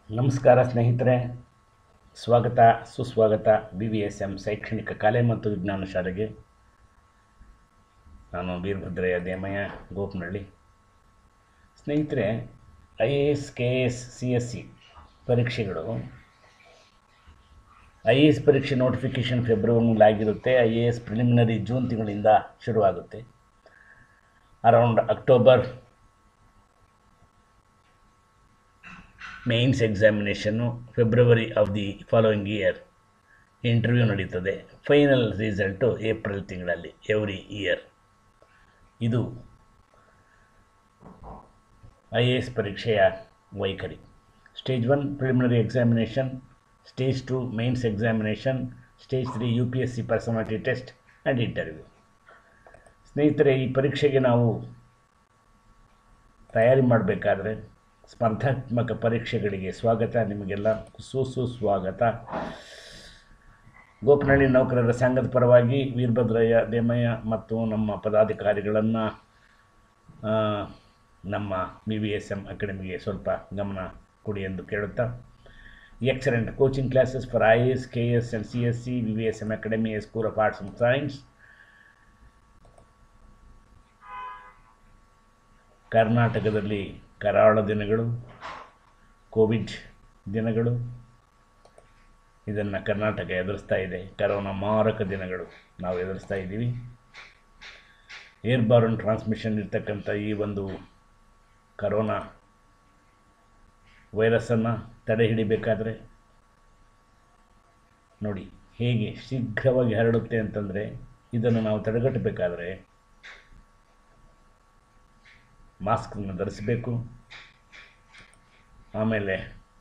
ನಮಸ್ಕಾರ ಸ್ನೇಹಿತರೆ ಸ್ವಾಗತ ಸುಸ್ವಾಗತ ಬಿ ವಿ ಎಸ್ ಎಮ್ ಶೈಕ್ಷಣಿಕ ಕಲೆ ಮತ್ತು ವಿಜ್ಞಾನ ಶಾಲೆಗೆ ನಾನು ವೀರಭದ್ರಯ್ಯ ದೇಮಯ್ಯ ಗೋಪನಹಳ್ಳಿ ಸ್ನೇಹಿತರೆ I A S K A S C S C ಪರೀಕ್ಷೆಗಳು ಐ ಎ ಎಸ್ ಪರೀಕ್ಷೆ ನೋಟಿಫಿಕೇಷನ್ ಫೆಬ್ರವರಿನಲ್ಲಿ ಆಗಿರುತ್ತೆ I A S preliminary June ತಿಂಗಳಿಂದ ಶುರುವಾಗುತ್ತೆ ಅರೌಂಡ್ ಅಕ್ಟೋಬರ್ ಮೇನ್ಸ್ ಎಕ್ಸಾಮಿನೇಷನ್ನು February of the following year interview ನಡೀತದೆ ಫೈನಲ್ ರಿಸಲ್ಟು ಏಪ್ರಿಲ್ ತಿಂಗಳಲ್ಲಿ ಎವ್ರಿ ಇಯರ್ ಇದು ಐ ಎ ಎಸ್ ಪರೀಕ್ಷೆಯ ವೈಖರಿ stage one preliminary examination stage two mains examination stage three U P S C personality test and interview ಸ್ನೇಹಿತರೆ ಈ ಪರೀಕ್ಷೆಗೆ ನಾವು ತಯಾರಿ ಮಾಡಬೇಕಾದ್ರೆ ಸ್ಪರ್ಧಾತ್ಮಕ ಪರೀಕ್ಷೆಗಳಿಗೆ ಸ್ವಾಗತ ನಿಮಗೆಲ್ಲ ಸುಸು ಸ್ವಾಗತ ಗೋಪನಹಳ್ಳಿ ನೌಕರರ ಸಂಘದ ಪರವಾಗಿ ವೀರಭದ್ರಯ್ಯ ದೇಮಯ್ಯ ಮತ್ತು ನಮ್ಮ ಪದಾಧಿಕಾರಿಗಳನ್ನು ನಮ್ಮ ಬಿ ವಿ ಎಸ್ ಎಮ್ ಅಕಾಡೆಮಿಗೆ ಸ್ವಲ್ಪ ಗಮನ ಕೊಡಿ ಎಂದು ಕೇಳುತ್ತಾ excellent coaching classes for I S K S and C S C V V S M academy school of arts and science ಕರ್ನಾಟಕದಲ್ಲಿ ಕರಾಳ ದಿನಗಳು ಕೋವಿಡ್ ದಿನಗಳು ಇದನ್ನು ಕರ್ನಾಟಕ ಎದುರಿಸ್ತಾ ಇದೆ ಕರೋನಾ ಮಾರಕ ದಿನಗಳು ನಾವು ಎದುರಿಸ್ತಾ ಇದ್ದೀವಿ ಏರ್ ಬಾರ್ನ್ ಟ್ರಾನ್ಸ್ಮಿಷನ್ ಇರ್ತಕ್ಕಂಥ ಈ ಒಂದು ಕರೋನಾ ವೈರಸ್ಸನ್ನು ತಡೆ ಹಿಡಿಬೇಕಾದ್ರೆ ನೋಡಿ ಹೇಗೆ ಶೀಘ್ರವಾಗಿ ಹರಡುತ್ತೆ ಅಂತಂದರೆ ಇದನ್ನು ನಾವು ತಡೆಗಟ್ಟಬೇಕಾದ್ರೆ ಮಾಸ್ಕನ್ನು ಧರಿಸಬೇಕು ಆಮೇಲೆ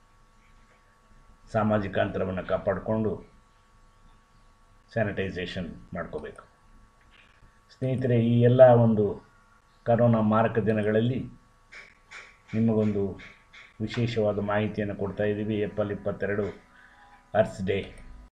ಸಾಮಾಜಿಕ ಅಂತರವನ್ನು ಕಾಪಾಡಿಕೊಂಡು ಸ್ಯಾನಿಟೈಸೇಷನ್ ಮಾಡ್ಕೋಬೇಕು ಸ್ನೇಹಿತರೆ ಈ ಎಲ್ಲ ಒಂದು ಕರೋನಾ ಮಾರಕ ದಿನಗಳಲ್ಲಿ ನಿಮಗೊಂದು ವಿಶೇಷವಾದ ಮಾಹಿತಿಯನ್ನು ಕೊಡ್ತಾ ಇದ್ದೀವಿ ಏಪ್ರಿಲ್ ಇಪ್ಪತ್ತೆರಡು ಅರ್ತ್ಸ್ ಡೇ